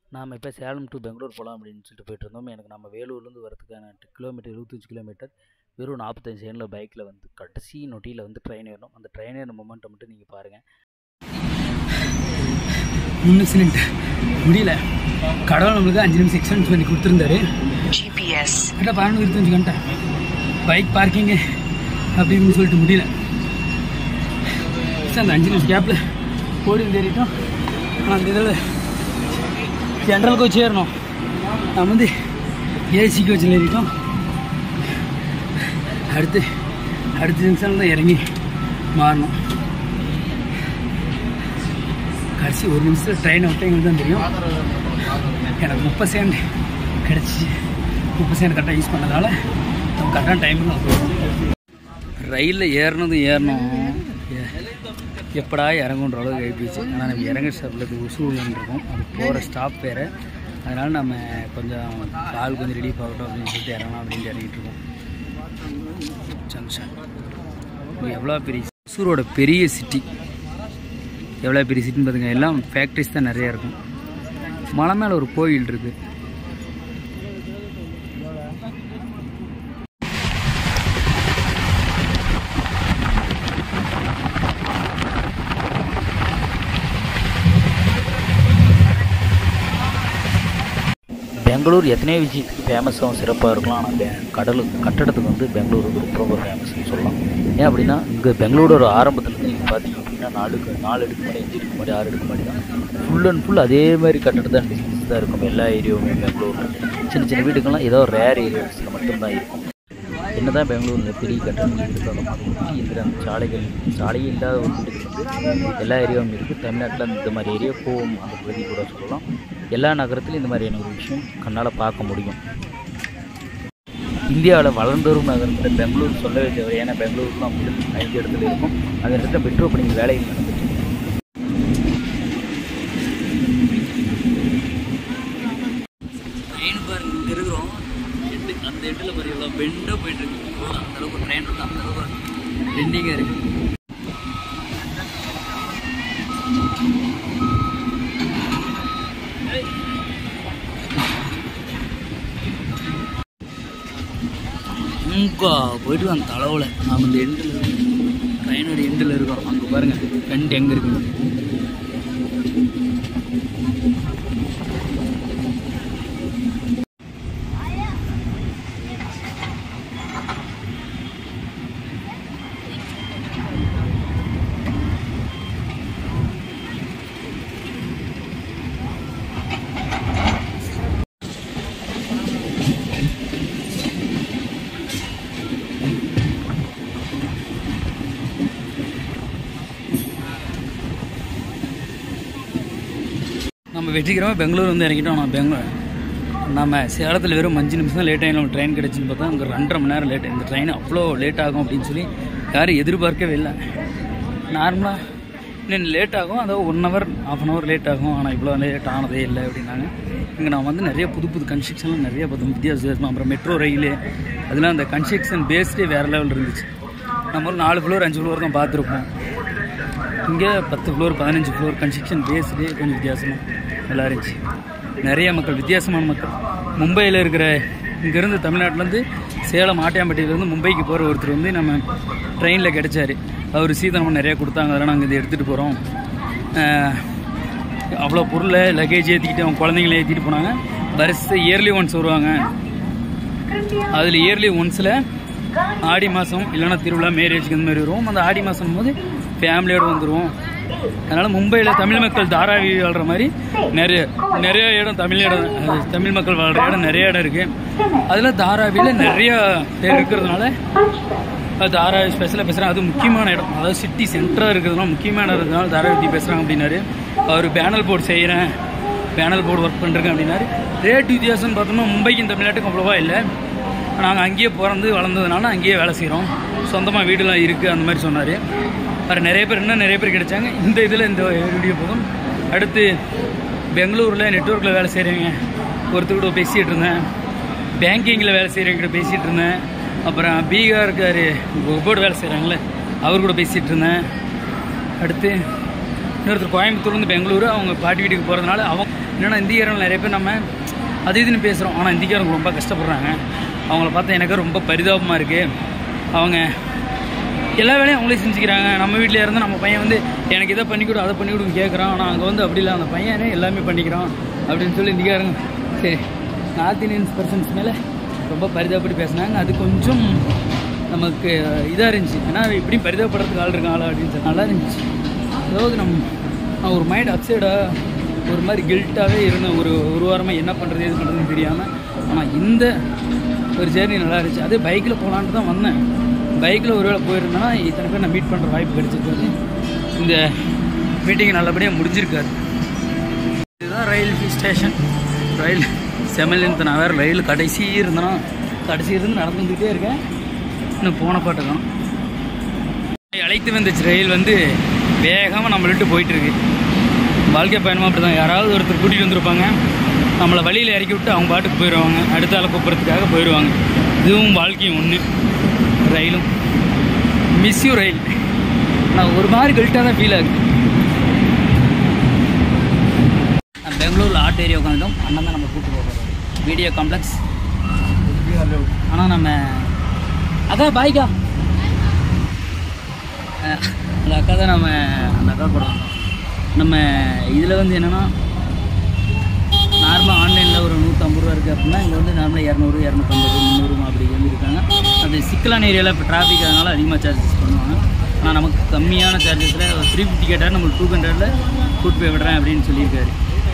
நாம் இப்போ சேலம் டு பெங்களூர் போகலாம் அப்படின்னு சொல்லிட்டு போயிட்டு இருந்தோம் எனக்கு நம்ம வேலூர்லேருந்து வரதுக்கான கிலோமீட்டர் இருபத்தஞ்சி கிலோமீட்டர் வெறும் நாற்பத்தஞ்சு செகண்டில் பைக்கில் வந்து கடைசி நொட்டியில் வந்து ட்ரெயின் ஏறணும் அந்த ட்ரெயின் ஏறின மொமெண்ட்டை மட்டும் நீங்கள் பாருங்கள் மூணு சிலிண்ட் முடியல கடவுள் நம்மளுக்கு அஞ்சு நிமிஷம் எக்ஸ்டென்ஸ் பண்ணி கொடுத்துருந்தாரு GPS. கரெக்டாக பதினொன்று இருபத்தஞ்சு கண்டை பைக் பார்க்கிங்கு அப்படின்னு சொல்லிட்டு முடியல சரி அந்த அஞ்சு நிமிஷம் கேப்பில் ஓடி வந்து ஏறிட்டோம் ஆனால் அந்த இதில் ஜென்ரல் கோச் ஏறணும் நம்ம வந்து ஏசி கோச்சில் ஏறிட்டோம் அடுத்து அடுத்த நிமிஷம் தான் இறங்கி மாறணும் கடைசி ஒரு நிமிஷத்தில் ட்ரெயினை விட்டு எங்களுக்கு தான் தெரியும் எனக்கு முப்பது செகண்ட் கிடச்சி முப்பது செகண்ட் கரெக்டாக யூஸ் பண்ணதால நம்ம கரெக்டான டைமுக்கு ரயிலில் ஏறினதும் ஏறணும் எ- எப்படா இறங்குன்ற அளவுக்கு ஆகிப்போச்சு ஆனால் நம்ம இறங்குற ஸ்டாப்பில் உசூர்லன்னு இருக்கும் அது போகிற ஸ்டாப் வேறு அதனால் நம்ம கொஞ்சம் கால் கொஞ்சம் ரிலீஃப் ஆகட்டும் அப்படின்னு சொல்லிட்டு இறங்கலாம் அப்படின்ட்டு இறங்கிட்டு இருக்கோம் ஜங்ஷன் இது எவ்வளோ பெரிய ஒசூரோட பெரிய சிட்டி எவ்வளோ பெரிய சிட்டின்னு பார்த்துங்க எல்லாம் ஃபேக்ட்ரிஸ் தான் நிறையா இருக்கும் மலை மேலே ஒரு கோயில் இருக்குது பெங்களூர் எத்தனையோ விஷயத்துக்கு ஃபேமஸாகவும் சிறப்பாக இருக்கலாம் ஆனால் பெ கடலு கட்டடத்துக்கு வந்து பெங்களூர் வந்து ரொம்ப ரொம்ப ஃபேமஸ்னு சொல்லலாம் ஏன் அப்படின்னா இங்கே பெங்களூரோட ஆரம்பத்தில் நீங்கள் பார்த்தீங்க அப்படின்னா நாலு நாலு அடுக்கு மாடி அஞ்சு அடுக்கு மாடி ஆறு அடுக்கு மாடி தான் ஃபுல் அண்ட் ஃபுல் அதே மாதிரி கட்டடம் தான் டிஸ்டன்ஸ் தான் இருக்கும் எல்லா ஏரியாவுமே பெங்களூரில் சின்ன சின்ன வீடுகள்லாம் ஏதோ ரேர் ஏரியாஸில் மட்டும்தான் இருக்கும் என்னதான் பெங்களூரில் பெரிய கட்டடங்கள் இருந்தாலும் அது ஒட்டி இருக்கிற அந்த சாலைகள் சாலையே இல்லாத ஒரு வீடுகள் வந்து எல்லா ஏரியாவும் இருக்குது தமிழ்நாட்டில் இந்த மாதிரி ஏரியா போகும் அந்த பகுதி கூட சொல்லலாம் எல்லா நகரத்திலும் இந்த மாதிரியான ஒரு விஷயம் கண்ணால் பார்க்க முடியும் இந்தியாவில் வளர்ந்து வரும் நகரத்தில் பெங்களூர் சொல்லவே தேவை ஏன்னா பெங்களூர் தான் முதல் ஐந்து இடத்துல இருக்கும் அந்த இடத்துல மெட்ரோ பணிகள் வேலைகள் நடந்துட்டு இருக்கு. ட்ரெயின் பாருங்க இங்கே இருக்கிறோம் எட்டு அந்த எட்டில் பாரு எவ்வளோ பெண்டாக போயிட்டு இருக்கு அந்த அளவுக்கு ட்ரெயின் இருக்கு அந்த அளவுக்கு பெண்டிங்காக இருக்கு இங்கா போயிட்டு அந்த தளவில் நாம் இந்த எண்டில் ட்ரெயினோட எண்டில் இருக்கோம் அங்கே பாருங்கள் ரெண்டு எங்கே இருக்குன்னு நம்ம வெற்றிகரமாக பெங்களூர் வந்து இறங்கிட்டோம் நான் பெங்களூர் நம்ம சேலத்தில் வெறும் அஞ்சு நிமிஷம் தான் லேட் ஆகிடும் ட்ரெயின் கிடச்சின்னு பார்த்தா அங்கே ரெண்டரை மணி நேரம் லேட் இந்த ட்ரெயின் அவ்வளோ லேட் ஆகும் அப்படின்னு சொல்லி யாரும் எதிர்பார்க்கவே இல்லை நார்மலாக இன்னும் லேட் ஆகும் அதாவது one hour of an hour late ஆகும் ஆனால் இவ்வளோ லேட் ஆனதே இல்லை அப்படின்னாங்க இங்கே நான் வந்து நிறைய புது புது கன்ஸ்ட்ரக்ஷன்லாம் நிறைய பார்த்தோம் வித்தியாச வித்தியாசமாக அப்புறம் மெட்ரோ ரயிலு அதெல்லாம் அந்த கன்ஸ்ட்ரக்ஷன் பேஸ்டே வேறு லெவல் இருந்துச்சு நம்ம ஒரு நாலு ஃப்ளோர் அஞ்சு ஃப்ளோர் தான் பார்த்துருப்போம் இங்கே பத்து ஃப்ளோர் பதினஞ்சு ஃப்ளோர் கன்ஸ்ட்ரக்ஷன் பேஸ்டு கொஞ்சம் வித்தியாசமாக நல்லா இருந்துச்சு நிறைய மக்கள் வித்தியாசமான மக்கள் மும்பையில் இருக்கிற இங்கேருந்து தமிழ்நாட்டிலேருந்து சேலம் ஆட்டியாம்பட்டியிலேருந்து மும்பைக்கு போகிற ஒருத்தர் வந்து நம்ம ட்ரெயினில் கிடைச்சாரு அவர் சீதனம் நிறையா கொடுத்தாங்க அதெல்லாம் நாங்கள் இதை எடுத்துகிட்டு போகிறோம் அவ்வளோ பொருளை லக்கேஜ் ஏற்றிக்கிட்டு அவங்க குழந்தைங்கள ஏற்றிட்டு போனாங்க வருஷம் இயர்லி ஒன்ஸ் வருவாங்க அதில் இயர்லி ஒன்ஸில் ஆடி மாதம் இல்லைன்னா திருவிழா மேரேஜ்க்கு இந்த மாதிரி வருவோம் அந்த ஆடி மாதம் போது ஃபேமிலியோடு வந்துடுவோம் அதனால் மும்பையில் தமிழ் மக்கள் தாராவி வாழ்கிற மாதிரி நிறைய நிறைய இடம் தமிழ் இடம் அது தமிழ் மக்கள் வாழ்கிற இடம் நிறைய இடம் இருக்குது அதில் தாராவியில் நிறைய பேர் இருக்கிறதுனால அது தாராவி ஸ்பெஷலாக பேசுகிறேன் அது முக்கியமான இடம் அதாவது சிட்டி சென்டராக இருக்கிறதுனால முக்கியமான இடம் இருக்கிறதுனால தாராவி பற்றி பேசுகிறாங்க அப்படின்னாரு அவர் பேனல் போர்டு செய்கிறேன் பேனல் போர்டு ஒர்க் பண்ணுறேங்க அப்படின்னாரு ரேட் வித்தியாசம்னு பார்த்தோம்னா மும்பைக்கும் தமிழ்நாட்டுக்கும் அவ்வளோவா இல்லை நாங்கள் அங்கேயே பிறந்து வளர்ந்ததுனால அங்கேயே வேலை செய்கிறோம் சொந்தமாக வீடுலாம் இருக்குது அந்த மாதிரி சொன்னார் வேறு நிறைய பேர் இன்னும் நிறைய பேர் கிடைச்சாங்க இந்த இதில் இந்த வீடியோ போதும் அடுத்து பெங்களூரில் நெட்ஒர்க்கில் வேலை செய்கிறவங்க ஒருத்தர் கூட பேசிகிட்டு இருந்தேன் பேங்கிங்கில் வேலை செய்கிறவங்க கூட பேசிகிட்டு இருந்தேன் அப்புறம் பீகார் இருக்கார் போர்டு வேலை செய்கிறாங்களே அவர் கூட பேசிகிட்டு இருந்தேன் அடுத்து இன்னொருத்தர் கோயம்புத்தூர்லேருந்து பெங்களூரு அவங்க பாட்டி வீட்டுக்கு போகிறதுனால அவங்க என்னன்னா இந்திக்காரங்க நிறைய பேர் நம்ம அது இதுன்னு பேசுகிறோம் ஆனால் இந்திக்காரங்க ரொம்ப கஷ்டப்படுறாங்க அவங்கள பார்த்தா எனக்கு ரொம்ப பரிதாபமாக இருக்குது அவங்க எல்லா வேலையும் அவங்களே செஞ்சுக்கிறாங்க நம்ம வீட்டில் இருந்து நம்ம பையன் வந்து எனக்கு இதை பண்ணி கொடு அதை பண்ணி கொடுன்னு கேட்குறான் ஆனால் அங்கே வந்து அப்படி இல்லை அந்த பையனே எல்லாமே பண்ணிக்கிறான் அப்படின்னு சொல்லி இந்திக்காரங்க சரி நார்த் இந்தியன்ஸ் பர்சன்ஸ் மேலே ரொம்ப பரிதாபப்பட்டு பேசினாங்க அது கொஞ்சம் நமக்கு இதாக இருந்துச்சு ஏன்னா இப்படி பரிதாபப்படுறதுக்கு ஆள் இருக்காங்களா அப்படின்னு சொல்லி நல்லா இருந்துச்சு அதாவது நம் நான் ஒரு மைண்ட் அப்சைடாக ஒரு மாதிரி கில்ட்டாகவே இருந்தேன் ஒரு ஒரு வாரமாக என்ன பண்ணுறது எது பண்ணுறதுன்னு தெரியாமல் ஆனால் இந்த ஒரு ஜேர்னி நல்லா இருந்துச்சு அதே பைக்கில் போகலான்ட்டு தான் வந்தேன் பைக்கில் ஒருவேளை போயிருந்தேன்னா இத்தனை பேர் நான் மீட் பண்ணுற வாய்ப்பு கிடைச்சிருக்காது இந்த மீட்டிங் நல்லபடியாக முடிஞ்சிருக்காது இதுதான் ரயில் ஸ்டேஷன் ரயில் செமலின்னு நான் வேறு ரயில் கடைசி இருந்தேன்னா கடைசி இருந்து நடந்து வந்துக்கிட்டே இருக்கேன் இன்னும் போன பாட்டு தான் அழைத்து வந்துச்சு ரயில் வந்து வேகமாக நம்மள விட்டு போயிட்டு இருக்கு வாழ்க்கை பயணமாக அப்படி தான் யாராவது ஒருத்தர் கூட்டிகிட்டு வந்திருப்பாங்க நம்மளை வழியில் இறக்கி விட்டு அவங்க பாட்டுக்கு போயிடுவாங்க அடுத்த ஆளை கூப்பிட்றதுக்காக போயிடுவாங்க இதுவும் வாழ்க்கையும் ஒன்று ரயிலும் மிஸ்யூ ரயில் ஆனால் ஒரு மாதிரி கல்ட்டாக தான் ஃபீல் ஆகுது நான் பெங்களூரில் ஆர்ட் ஏரியா உட்காந்துட்டோம் அண்ணன் தான் நம்ம கூப்பிட்டு போகிறோம் வீடியோ காம்ப்ளெக்ஸ் ஆனால் நம்ம அக்கா பாய்க்கா அஹ் அந்த அக்கா தான் நம்ம அந்த அக்கா கூட வந்தோம் நம்ம இதில் வந்து என்னென்னா நார்மலாக ஆன்லைனில் ஒரு நூற்றம்பது ரூபா இருக்குது அப்படின்னா இங்கே வந்து நார்மலாக இரநூறு இரநூத்தம்பது முந்நூறு அப்படி வந்து இருக்காங்க அது சிக்கலான ஏரியாவில் இப்போ டிராஃபிக் அதனால் அதிகமாக சார்ஜஸ் பண்ணுவாங்க ஆனால் நமக்கு கம்மியான சார்ஜஸில் ஒரு த்ரீ ஃபிஃப்டி கேட்டால் நம்மளுக்கு டூ ஹண்ட்ரடில் கூட்டு போய் விடுறேன் அப்படின்னு சொல்லியிருக்காரு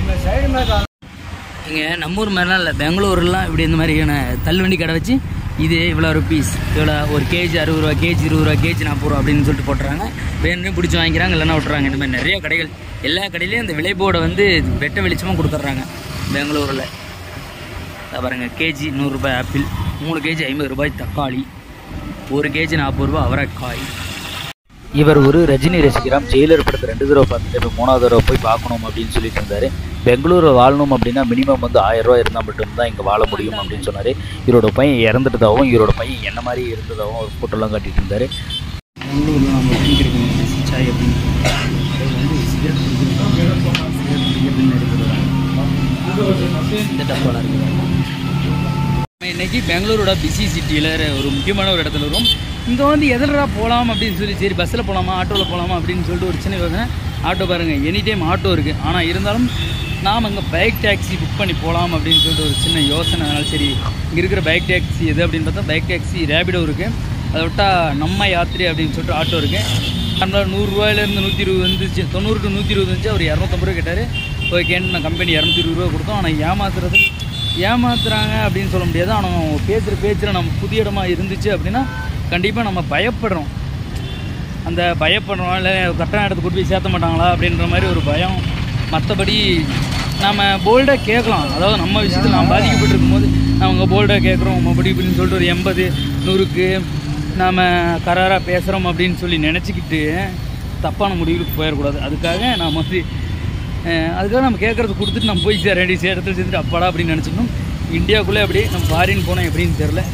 இங்கே நம்ம ஊர் மாதிரிலாம் இல்லை பெங்களூர்லாம் இப்படி இந்த மாதிரியான தள்ளுவண்டி கடை வச்சு இது இவ்வளோ ருபீஸ் இவ்வளோ ஒரு கேஜி அறுபது ரூபா கேஜி இருபது ரூபா கேஜி நாற்பது ரூபா அப்படின்னு சொல்லிட்டு போட்டுறாங்க வேணும்னு பிடிச்சி வாங்கிக்கிறாங்க இல்லைன்னா விட்டுறாங்க இந்த மாதிரி நிறைய கடைகள் எல்லா கடையிலையும் இந்த விலை போர்டை வந்து வெட்ட வெளிச்சமாக கொடுத்துட்றாங்க பெங்களூரில் இதோ பாருங்க கேஜி நூறுரூபாய் ஆப்பிள் மூணு கேஜி ஐம்பது ரூபாய் தக்காளி ஒரு கேஜி நாற்பது ரூபாய் அவரைக்காய் இவர் ஒரு ரஜினி ரசிகராம் ஜெயிலர் படத்தை ரெண்டு தடவை பார்த்துட்டு இப்போ மூணாவது தடவை போய் பார்க்கணும் அப்படின்னு சொல்லிட்டு இருந்தாரு பெங்களூரில் வாழணும் அப்படின்னா மினிமம் வந்து ஆயிரம் ரூபாய் இருந்தால் மட்டும்தான் இங்கே வாழ முடியும் அப்படின்னு சொன்னார் இவரோட பையன் இறந்துட்டதாகவும் இவரோட பையன் என்ன மாதிரி இருந்ததாகவும் ஒரு ஃபோட்டோலாம் காட்டிட்டு இருந்தார் பெங்களூரில் நம்ம குடிக்கிறோம் சாய் அப்படின்னு அது வந்து சிகரெட் குடிக்கிறோம் சிகரெட் குடிக்கிறதுன்னு எடுத்துக்கிறாங்க இந்த டப்பாலாம் இருக்குது நம்ம இன்னைக்கு பெங்களூரோட பிஸி சிட்டியில் ஒரு முக்கியமான ஒரு இடத்துல வரும் இங்கே வந்து எதிரா போகலாம் அப்படின்னு சொல்லி சரி பஸ்ஸில் போகலாமா ஆட்டோவில் போகலாமா அப்படின்னு சொல்லிட்டு ஒரு சின்ன யோசனை ஆட்டோ பாருங்கள் எனி டைம் ஆட்டோ இருக்குது ஆனால் இருந்தாலும் நாம் இங்கே பைக் டாக்ஸி புக் பண்ணி போகலாம் அப்படின்னு சொல்லிட்டு ஒரு சின்ன யோசனை அதனால் சரி இங்கே இருக்கிற பைக் டாக்ஸி எது அப்படின்னு பார்த்தா பைக் டாக்ஸி ரேபிடோ இருக்குது அதை விட்டால் நம்ம யாத்திரை அப்படின்னு சொல்லிட்டு ஆட்டோ இருக்குது நம்மளால் நூறுரூவாயிலேருந்து நூற்றி இருபது வந்துச்சு தொண்ணூறு டு நூற்றி இருபது வந்துச்சு அவர் இரநூத்தம்பது ரூபா கேட்டார் ஓகேன்னு நான் கம்பெனி இரநூத்தி இருபது ரூபா கொடுத்தோம் ஆனால் ஏமாத்துறது ஏமாத்துறாங்க அப்படின்னு சொல்ல முடியாது ஆனால் அவங்க பேசுகிற பேச்சில் நம்ம புதிய இடமா இருந்துச்சு அப்படின்னா கண்டிப்பாக நம்ம பயப்படுறோம் அந்த பயப்படுறோம் இல்லை கரெக்டான இடத்துக்கு கூட்டி போய் சேர்த்த மாட்டாங்களா அப்படின்ற மாதிரி ஒரு பயம் மற்றபடி நம்ம போல்டாக கேட்கலாம் அதாவது நம்ம விஷயத்தில் நாம் பாதிக்கப்பட்டிருக்கும் போது அவங்க போல்டாக கேட்குறோம் அப்படி இப்படின்னு சொல்லிட்டு ஒரு எண்பது நூறுக்கு நாம் கராராக பேசுகிறோம் அப்படின்னு சொல்லி நினச்சிக்கிட்டு தப்பான முடிவுக்கு போயிடக்கூடாது அதுக்காக நாம் வந்து அஹ், அதுக்காக நம்ம கேட்குறது கொடுத்துட்டு நம்ம போய் சேர வேண்டிய இடத்துல சேர்த்துட்டு அப்பாடா அப்படின்னு நினச்சிக்கணும் இந்தியாவுக்குள்ளே அப்படி நம்ம ஃபாரின் போனோம் எப்படின்னு தெரில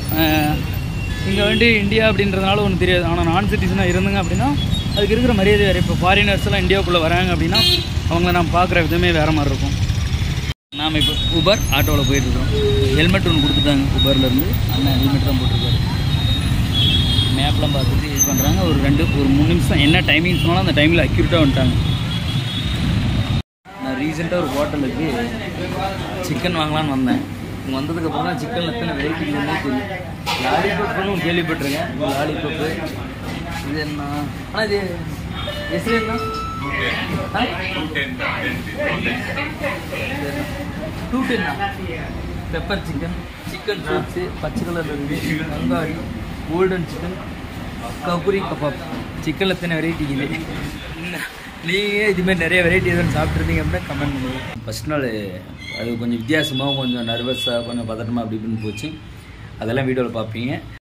இங்கே வந்து இந்தியா அப்படின்றதுனால ஒன்றும் தெரியாது ஆனால் நான் சிட்டிசனாக இருந்துங்க அப்படின்னா அதுக்கு இருக்கிற மரியாதை வேறு இப்போ ஃபாரினர்ஸ் எல்லாம் இந்தியாவுக்குள்ளே வராங்க அப்படின்னா அவங்கள நாம் பார்க்குற விதமே வேறு மாதிரி இருக்கும் நாம் இப்போ உபர் ஆட்டோவில் போயிட்டுருக்கோம் ஹெல்மெட் ஒன்று கொடுத்துட்டாங்க உபர்லேருந்து அண்ணன் ஹெல்மெட் தான் போட்டிருக்காரு மேப்லாம் பார்த்துட்டு இது பண்ணுறாங்க ஒரு ரெண்டு ஒரு மூணு நிமிஷம் என்ன டைமிங் சொன்னாலும் அந்த டைமில் அக்யூரேட்டாக வந்துட்டாங்க நான் ரீசெண்டாக ஒரு ஹோட்டலுக்கு சிக்கன் வாங்கலாம்னு வந்தேன் இங்கே வந்ததுக்கப்புறம் தான் சிக்கனில் எத்தனை வெரைட்டி இருக்குன்னே தெரியும் லாலிபப்புன்னு கேள்விப்பட்டிருக்கேன் லாலிபப்பு இது என்ன ஆனால் இது எஸ்ரே என்ன டூ டென்னா பெப்பர் சிக்கன் சிக்கன் சூப்ஸு பச்சை கலர் இருக்குது வெங்காரி கோல்டன் சிக்கன் கபூரி கபாப் சிக்கனில் எத்தனை வெரைட்டி இது நீங்கள் இதுமாதிரி நிறைய வெரைட்டி எதுவும் சாப்பிட்ருந்தீங்க அப்படின்னா கமெண்ட் பண்ணுங்கள் ஃபஸ்ட் நாள் அது கொஞ்சம் வித்தியாசமாக கொஞ்சம் நர்வஸாக கொஞ்சம் பதட்டமாக அப்படி இப்படின்னு போச்சு அதெல்லாம் வீடியோவில் பார்ப்பீங்க